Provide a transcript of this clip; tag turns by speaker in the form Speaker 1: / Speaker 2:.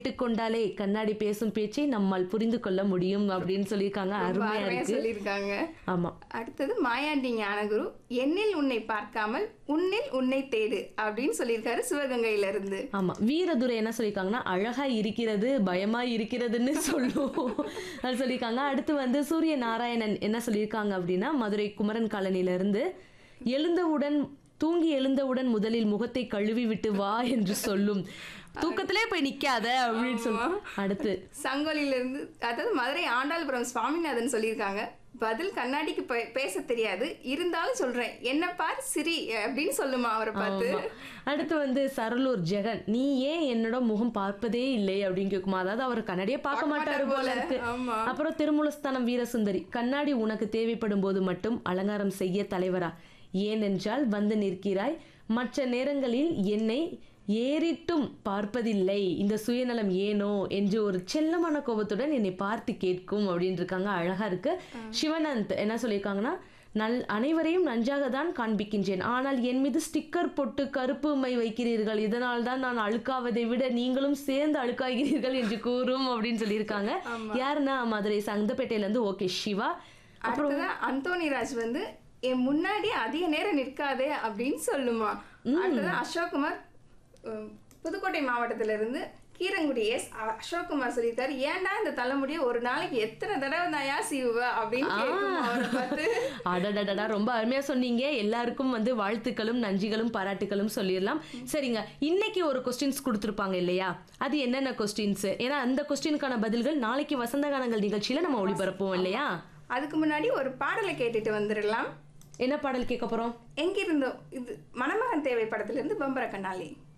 Speaker 1: கேட்டுக்கொண்டாலே கண்ணாடி பேசும் பேச்சை நம்மால் புரிந்து கொள்ள முடியும் அப்படின்னு சொல்லியிருக்காங்க
Speaker 2: ரொம்ப
Speaker 1: அருமையா
Speaker 2: அருமையா
Speaker 1: இருக்கு
Speaker 2: சொல்லியிருக்காங்க
Speaker 1: ஆமா
Speaker 2: அடுத்தது மாயாண்டி ஞானகுரு என்னில் உன்னை பார்க்காமல் உன்னில் உன்னை தேடு அப்படின்னு சொல்லியிருக்காரு சிவகங்கையில இருந்து
Speaker 1: ஆமா வீரதுரை என்ன சொல்லியிருக்காங்கன்னா அழகா இருக்கிறது பயமா இருக்கிறதுன்னு சொல்லுவோம் அது சொல்லியிருக்காங்க அடுத்து வந்து சூரிய நாராயணன் என்ன சொல்லியிருக்காங்க அப்படின்னா மதுரை குமரன் காலனில இருந்து எழுந்தவுடன் தூங்கி எழுந்தவுடன் முதலில் முகத்தை கழுவி விட்டு வா என்று சொல்லும் தூக்கத்திலே போய் நிக்காத அப்படின்னு சொல்லு அடுத்து
Speaker 2: சங்கோலில இருந்து அதாவது மதுரை ஆண்டாள்புரம் சுவாமிநாதன் சொல்லியிருக்காங்க பதில் கண்ணாடிக்கு பே- பேச தெரியாது இருந்தாலும் சொல்றேன் என்ன பார் சிரி அப்படின்னு சொல்லுமா அவரை பார்த்து
Speaker 1: ஆமா. அடுத்து வந்து சரளூர் ஜெகன் நீ ஏன் என்னோட முகம் பார்ப்பதே இல்லை அப்படின்னு கேட்குமா அதாவது அவர் கண்ணாடியே பார்க்க மாட்டாரு போல இருக்கு
Speaker 2: ஆமா
Speaker 1: அப்புறம் திருமூலஸ்தானம் வீரசுந்தரி கண்ணாடி உனக்கு தேவைப்படும் போது மட்டும் அலங்காரம் செய்ய தலைவரா ஏனென்றால் வந்து நிற்கிறாய் மற்ற நேரங்களில் என்னை ஏறிட்டும் பார்ப்பதில்லை இந்த சுயநலம் ஏனோ என்று ஒரு செல்லமான கோபத்துடன் என்னை பார்த்து கேட்கும் அப்படின்னு இருக்காங்க அழகா இருக்கு சிவனந்த் என்ன சொல்லியிருக்காங்கன்னா நல் அனைவரையும் நன்றாக தான் காண்பிக்கின்றேன் ஆனால் என் மீது ஸ்டிக்கர் போட்டு கருப்பு மை வைக்கிறீர்கள் இதனால் தான் நான் அழுக்காவதை விட நீங்களும் சேர்ந்து அழுக்காகிறீர்கள் என்று கூறும் அப்படின்னு சொல்லியிருக்காங்க யாருன்னா மதுரை சங்கப்பேட்டையில இருந்து ஓகே சிவா
Speaker 2: அடுத்ததா அந்தோணிராஜ் வந்து என் முன்னாடி அதிக நேரம் நிற்காதே அப்படின்னு சொல்லுமா அடுத்தது அசோக்குமார் உம், புதுக்கோட்டை மாவட்டத்துல இருந்து கீரங்குடி எஸ் அசோக்குமார் சொல்லியிருக்காரு ஏன்டா இந்த தலைமுடியை ஒரு நாளைக்கு எத்தனை தடவை நான் யா சீவுவ அப்படின்னு கேட்குமா அவரை பார்த்து
Speaker 1: அடடடடா ரொம்ப அருமையா சொன்னீங்க எல்லாருக்கும் வந்து வாழ்த்துக்களும் நன்றிகளும் பாராட்டுகளும் சொல்லிடலாம் சரிங்க இன்னைக்கு ஒரு கொஸ்டின்ஸ் கொடுத்துருப்பாங்க இல்லையா அது என்னென்ன கொஸ்டின்ஸ் ஏன்னா அந்த கொஸ்டினுக்கான பதில்கள் நாளைக்கு வசந்த கானங்கள் நிகழ்ச்சியில நம்ம ஒளிபரப்போம் இல்லையா
Speaker 2: அதுக்கு முன்னாடி ஒரு பாடலை கேட்டுட்டு வந்துடலாம்
Speaker 1: என்ன பாடல் கேட்க போறோம்
Speaker 2: எங்கிருந்தோ இது மணமகன் தேவை படத்துல இருந்து பம்பர கண்ணாலி